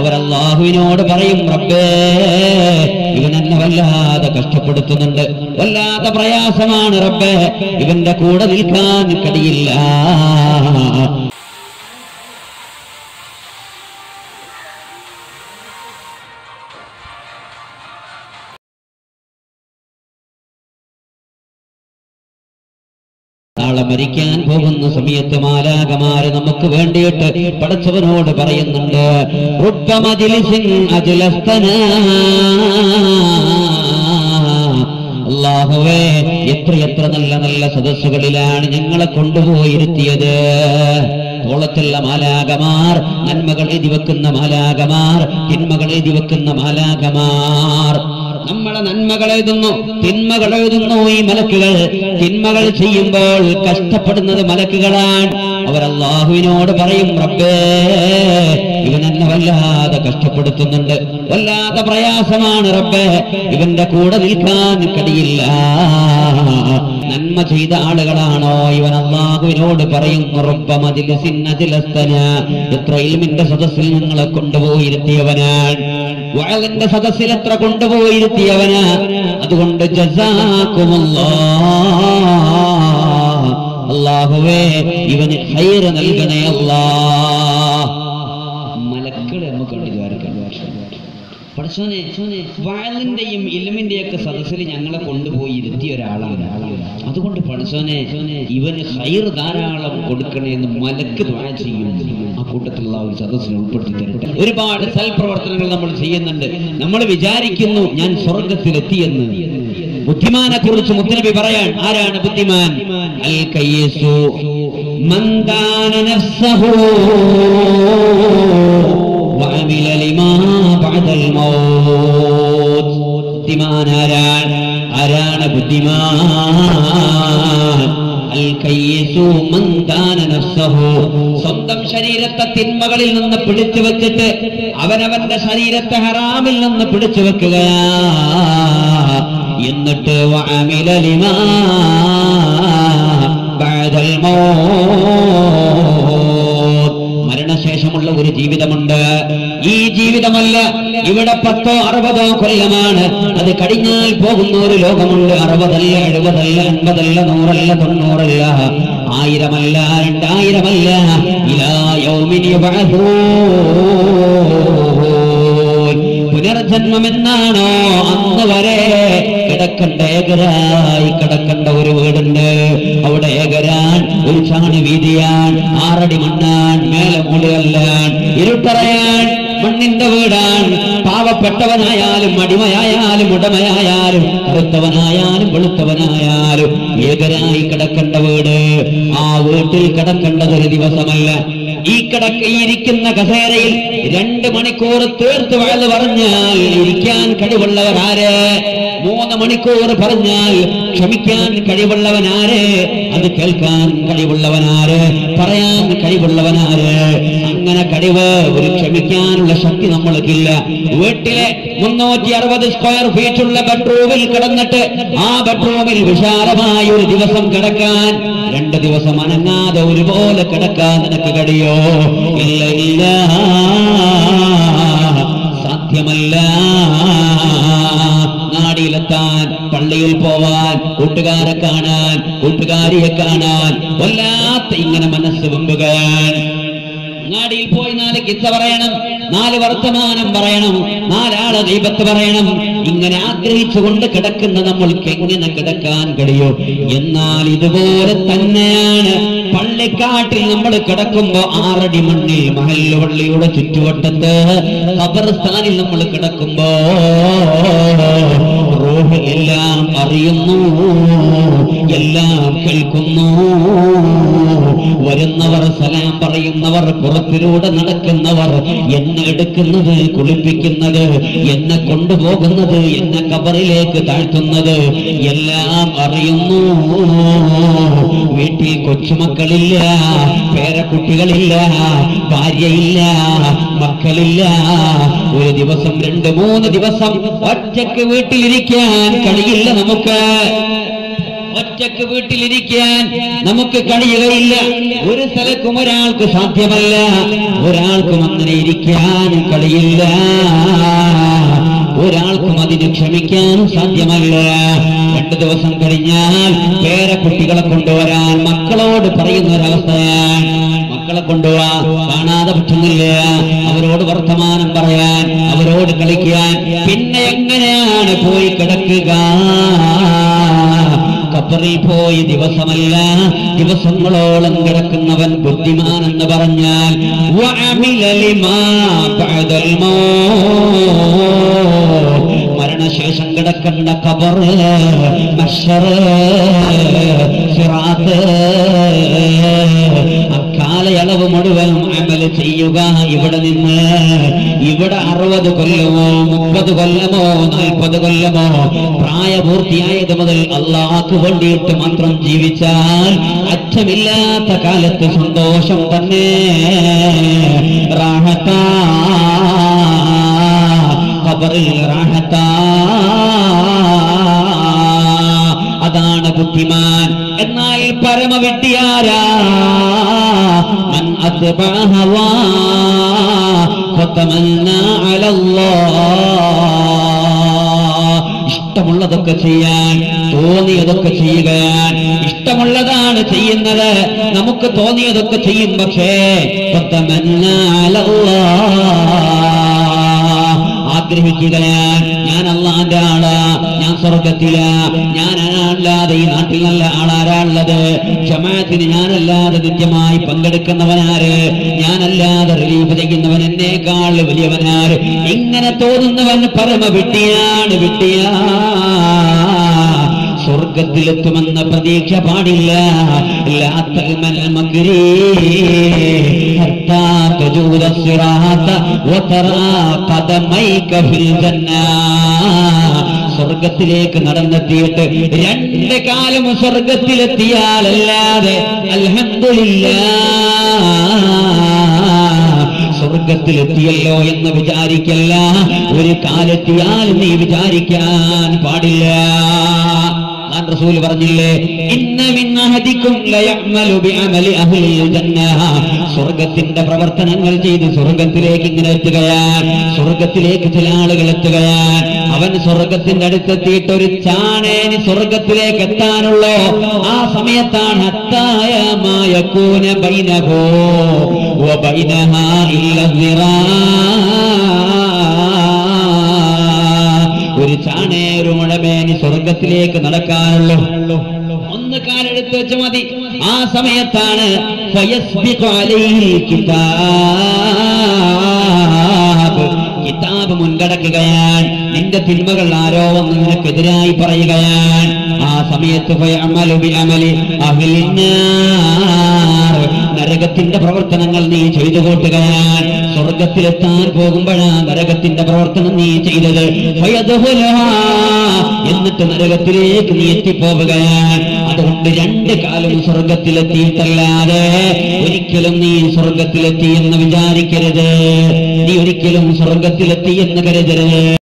അവരല്ലാഹുവിനോട് പറയും റബ്ബേ ഇവൻ എന്നെ വല്ലാതെ കഷ്ടപ്പെടുത്തുന്നുണ്ട് വല്ലാത്ത പ്രയാസമാണ് റബ്ബേ ഇവന്റെ കൂടെ നിൽക്കാൻ കഴിയില്ല നാളെ മരിക്കാൻ പോകുന്ന സമയത്ത് മാലാകമാര് നമുക്ക് വേണ്ടിയിട്ട് പടച്ചവനോട് പറയുന്നുണ്ട് റുബ്ബ മജ്ലിസിൻ അജ്ലസ്തനാ. അല്ലാഹുവേ എത്രയെത്ര നല്ല നല്ല സദസ്സുകളിലാണ് ഞങ്ങളെ കൊണ്ടുപോയിരുത്തിയത് തോളത്തുള്ള മാലാകമാർ നന്മകൾ എഴുതി വെക്കുന്ന മാലാകമാർ തിന്മകൾ എഴുതി വെക്കുന്ന മാലാകമാർ നമ്മളെ നന്മകൾ എഴുതുന്നു തിന്മകൾ എഴുതുന്നു ഈ മലക്കുകൾ തിന്മകൾ ചെയ്യുമ്പോൾ കഷ്ടപ്പെടുന്നത് മലക്കുകളാണ് അവർ അള്ളാഹുവിനോട് പറയും റബ്ബേ ഇവൻ എന്നെ വല്ലാതെ കഷ്ടപ്പെടുത്തുന്നുണ്ട് വല്ലാത്ത പ്രയാസമാണ് റബ്ബേ ഇവന്റെ കൂടെ നിൽക്കാൻ കഴിയില്ല നന്മ ചെയ്ത ആളുകളാണോ ഇവൻ അള്ളാഹുവിനോട് പറയുന്നു റബ്ബ മജ്ലിസിൻ അജ്ലസ്തന എത്ര ഇൽമിന്റെ സദസ്സിൽ ഞങ്ങളെ കൊണ്ടുപോയിരുത്തിയവനാണ് വഅലിന്റെ സദസ്സിൽ എത്ര കൊണ്ടുപോയിരുത്തിയവനാ അതുകൊണ്ട് ജസാക്കുമുല്ലാ അള്ളാഹുവേ ഇവന് ഹൈറ് നൽകണേ അല്ലാ മലക്കളെ നമുക്ക് വിചാരിക്കണം പഠിച്ചോനെ വയലിന്റെയും ഇലമിന്റെയും ഒക്കെ സദസ്സിൽ ഞങ്ങളെ കൊണ്ടുപോയി ഇരുത്തിയ ഒരാളാണ് അതുകൊണ്ട് പഠിച്ചോനെ ഇവന് ഹൈർ ധാരാളം കൊടുക്കണേ എന്ന് മലക്ക് ദ്വാര ചെയ്യും ആ കൂട്ടത്തിലുള്ള ആ ഒരു സദസ്സിൽ ഉൾപ്പെടുത്തി തരട്ടെ ഒരുപാട് സൽപ്രവർത്തനങ്ങൾ നമ്മൾ ചെയ്യുന്നുണ്ട് നമ്മൾ വിചാരിക്കുന്നു ഞാൻ സ്വർഗത്തിലെത്തിയെന്ന് ബുദ്ധിമാനെ കുറിച്ച് മുത്തനബി പറയാൻ ആരാണ് ബുദ്ധിമാൻ അൽ കയ്യസു മന്ദാന നഫ്സഹു وعمل لما بعد الموت ബുദ്ധിമാൻ ആരാണ് ആരാണ് ബുദ്ധിമാൻ അൽ കയ്യസു മൻ ദാന നഫ്സഹു സ്വന്തം ശരീരത്തെ തിന്മകളിൽ നിന്ന് പിടിച്ചു വെച്ചിട്ട് അവനവന്റെ ശരീരത്തെ ഹറാമിൽ നിന്ന് പിടിച്ചു വെക്കുകയാ എന്നിട്ട് വഅമില ലിമാ ബഅദൽ മൗത്ത് മരണശേഷമുള്ള ഒരു ജീവിതമുണ്ട് ഈ ജീവിതമല്ല ഇവിടെ പത്തോ അറുപതോ കൊല്ലമാണ് അത് കഴിഞ്ഞാൽ പോകുന്ന ഒരു ലോകമുണ്ട് അറുപതല്ല എഴുപതല്ല എൺപതല്ല നൂറല്ല തൊണ്ണൂറല്ല ആയിരമല്ല രണ്ടായിരമല്ല ഇലാ യൗമിൻ യബ്അഥൂൻ. പുനർജന്മം എന്നാണോ അന്ന് വരെ കിടക്കണ്ട ഏകരായി കിടക്കണ്ട ഒരു വീടുണ്ട് അവിടെ ഏകരാൻ ഒരു ചാണി വീതിയാൻ ആറടി മണ്ണാൻ മേലെ മൂടുകല്ലാൻ ഇരുട്ടറയാൻ മണ്ണിന്റെ വീടാൻ പാവപ്പെട്ടവനായാലും അടിമയായാലും ഉടമയായാലും കറുത്തവനായാലും വെളുത്തവനായാലും ഏകരായി കിടക്കേണ്ട വീട് ആ വീട്ടിൽ കിടക്കേണ്ടത് ഒരു ദിവസമല്ല ഈ കിടക്ക ഈ ഇരിക്കുന്ന കസേരയിൽ രണ്ട് മണിക്കൂർ തീർത്ത് വഴുത് പറഞ്ഞാൽ ഇരിക്കാൻ കഴിവുള്ളവർ ആര് മൂന്ന് മണിക്കൂർ പറഞ്ഞാൽ ക്ഷമിക്കാൻ കഴിവുള്ളവനാര് അത് കേൾക്കാൻ കഴിവുള്ളവനാര് പറയാൻ കഴിവുള്ളവനാര് അങ്ങനെ കഴിവ് ഒരു ക്ഷമിക്കാനുള്ള ശക്തി നമ്മൾക്കില്ല വീട്ടിലെ മുന്നൂറ്റി അറുപത് സ്ക്വയർ ഫീറ്റ് ഉള്ള ബെഡ്റൂമിൽ കിടന്നിട്ട് ആ ബെഡ്റൂമിൽ വിശാലമായ ഒരു ദിവസം കിടക്കാൻ രണ്ട് ദിവസം അനങ്ങാതെ ഒരുപോലെ കിടക്കാൻ നിനക്ക് കഴിയോ ഇല്ല ഇല്ല സാധ്യമല്ല നാടിയിലെത്താൻ പള്ളിയിൽ പോവാൻ കൂട്ടുകാരെ കാണാൻ കൂട്ടുകാരിയെ കാണാൻ വല്ലാത്ത ഇങ്ങനെ മനസ്സ് വെമ്പുകയാണ് അങ്ങാടിയിൽ പോയി നാല് കിസ്സ പറയണം നാല് വർത്തമാനം പറയണം നാലാളെ ദൈവത്ത് പറയണം ഇങ്ങനെ ആഗ്രഹിച്ചുകൊണ്ട് കിടക്കുന്ന നമ്മൾക്ക് എങ്ങനെ കിടക്കാൻ കഴിയോ എന്നാൽ ഇതുപോലെ തന്നെയാണ് പള്ളിക്കാട്ടിൽ നമ്മൾ കിടക്കുമ്പോ ആറടി മണ്ണിൽ മഹല്ല് പള്ളിയുടെ ചുറ്റുവട്ടത്ത് ഖബർസ്ഥാനിൽ നമ്മൾ കിടക്കുമ്പോ റൂഹ് എല്ലാം അറിയുന്നു എല്ലാം കേൾക്കുന്നു വരുന്നവർ സലാം പറയുന്നവർ പുറത്തിലൂടെ നടക്കുന്നവർ എന്നെ എടുക്കുന്നത് കുളിപ്പിക്കുന്നത് എന്നെ കൊണ്ടുപോകുന്നത് എന്നെ കബറിലേക്ക് താഴ്ത്തുന്നത് എല്ലാം അറിയുന്നു വീട്ടിൽ കൊച്ചുമക്കളില്ല പേരക്കുട്ടികളില്ല ഭാര്യയില്ല മക്കളില്ല ഒരു ദിവസം രണ്ട് മൂന്ന് ദിവസം ഒറ്റയ്ക്ക് വീട്ടിലിരിക്കാൻ കഴിയില്ല നമുക്ക് ഒറ്റക്ക് വീട്ടിലിരിക്കാൻ നമുക്ക് കഴിയുകയില്ല ഒരു സ്ഥലക്കും ഒരാൾക്ക് സാധ്യമല്ല ഒരാൾക്കും അങ്ങനെ ഇരിക്കാനും കഴിയില്ല ഒരാൾക്കും അതിന് ക്ഷമിക്കാനും സാധ്യമല്ല രണ്ടു ദിവസം കഴിഞ്ഞാൽ പേരക്കുട്ടികളെ കൊണ്ടുവരാൻ മക്കളോട് പറയുന്ന ഒരവസ്ഥയാണ് മക്കളെ കൊണ്ടുപോവാ കാണാതെ പറ്റുന്നില്ല അവരോട് വർത്തമാനം പറയാൻ അവരോട് കളിക്കാൻ പിന്നെ എങ്ങനെയാണ് പോയി കിടക്കുക ഖബറിൽ പോയി ദിവസമല്ല ദിവസങ്ങളോളം കിടക്കുന്നവൻ ബുദ്ധിമാനെന്ന് പറഞ്ഞാൽ വഅമില ലിമാ ബഅദൽ മൗത്ത്. മരണശേഷം കിടക്കേണ്ട ഖബർ മഹ്ശർ സിറാത്ത് അക്കാലയളവ് മുഴുവനും അമല് ചെയ്യുക ഇവിടെ നിന്ന് ഇവിടെ അറുപത് കൊല്ലമോ മുപ്പത് കൊല്ലമോ നാൽപ്പത് കൊല്ലമോ പ്രായപൂർത്തിയായത് മുതൽ അള്ളാഹ്ക്ക് വേണ്ടിയിട്ട് മാത്രം ജീവിച്ചാൽ അറ്റമില്ലാത്ത കാലത്ത് സന്തോഷം തന്നെ റാഹത്താ ഖബറിൽ റാഹത്താ അതാണ് ബുദ്ധിമാൻ എന്നാൽ പരമവിട്ടിയാരാ മൻ അത്ബഅ ഹവാ ഫതമന്നാ അലല്ലാഹ് ഇഷ്ടമുള്ളതൊക്കെ ചെയ്യാൻ തോന്നിയതൊക്കെ ചെയ്യുകയാൻ ഇഷ്ടമുള്ളതാണ് ചെയ്യുന്നത് നമുക്ക് തോന്നിയതൊക്കെ ചെയ്യും പക്ഷേ ഫതമന്നാ അലല്ലാഹ് ആഗ്രഹിക്കുകയാൻ ഞാൻ അള്ളാന്റെ ആളാ ഞാൻ സ്വർഗത്തില ഞാൻ അല്ലാതെ ഈ നാട്ടിൽ നല്ല ആളാരാളുള്ളത് ജമാഅത്തിന് ഞാനല്ലാതെ നിത്യമായി പങ്കെടുക്കുന്നവനാര് ഞാനല്ലാതെ റിലീഫ് ചെയ്യുന്നവൻ എന്നേക്കാൾ വലിയവനാര് ഇങ്ങനെ തോന്നുന്നവൻ പരമ വിട്ടിയാണ് വിട്ടിയാ സ്വർഗത്തിലെത്തുമെന്ന പ്രതീക്ഷ പാടില്ല ലാ തൽമൽ മക്രീ ഹത്താ തജൂദ സിറാത്ത വതറാ ഖദമൈക ഫിൽ ജന്ന സ്വർഗത്തിലേക്ക് നടന്നെത്തിയിട്ട് രണ്ട് കാലം സ്വർഗത്തിലെത്തിയാലല്ലാതെ അൽഹംദുലില്ലാ സ്വർഗത്തിലെത്തിയല്ലോ എന്ന് വിചാരിക്കല്ല ഒരു കാലെത്തിയാൽ നീ വിചാരിക്കാൻ പാടില്ല ഞാൻ റസൂൽ പറഞ്ഞില്ലേ ഇന്ന മിൻ അഹദിക്കും ലയഅമലു ബിഅമലി അഹ്ലിൽ ജന്ന സ്വർഗത്തിന്റെ പ്രവർത്തനങ്ങൾ ചെയ്ത് സ്വർഗത്തിലേക്ക് ഇങ്ങനെ എത്തുകയാണ് സ്വർഗത്തിലേക്ക് ചില ആളുകൾ എത്തുകയാണ് അവൻ സ്വർഗത്തിന്റെ അടുത്തെത്തിയിട്ട് ഒരു ചാണേന് സ്വർഗത്തിലേക്ക് എത്താനുള്ളോ ആ സമയത്താണ് ഹത്തായമായ കൂന ബൈനഹോ وبينها إلا الذراع ഒരു ചാണേരു മുഴമേനി സ്വർഗത്തിലേക്ക് നടക്കാനുള്ളൂ ഒന്ന് കാലെടുത്ത് വെച്ച് മതി ആ സമയത്താണ് ഫയസ്ബിഖു അലൈഹിൽ കിതാബ് കിതാബ് മുൻകടക്കുകയാണ് നിന്റെ തിന്മകൾ ആരോ വന്ന് നിനക്കെതിരായി പറയുകയാണ് ആ സമയത്ത് ഫയഅമലു ബിഅമലി അഹ്ലിന്നാർ നരകത്തിന്റെ പ്രവർത്തനങ്ങൾ നീ ചെയ്തു കൂട്ടുകയാണ് സ്വർഗത്തിലെത്താൻ പോകുമ്പോഴാ നരകത്തിന്റെ പ്രവർത്തനം നീ ചെയ്തത് ഫയദ്ഖുലുഹാ. എന്നിട്ട് നരകത്തിലേക്ക് നീ എത്തിപ്പോവുകയാണ് അതുകൊണ്ട് രണ്ട് കാലം സ്വർഗത്തിലെത്തിയിട്ടല്ലാതെ ഒരിക്കലും നീ സ്വർഗത്തിലെത്തി എന്ന് വിചാരിക്കരുത് നീ ഒരിക്കലും സ്വർഗത്തിലെത്തി എന്ന് കരുതരുത്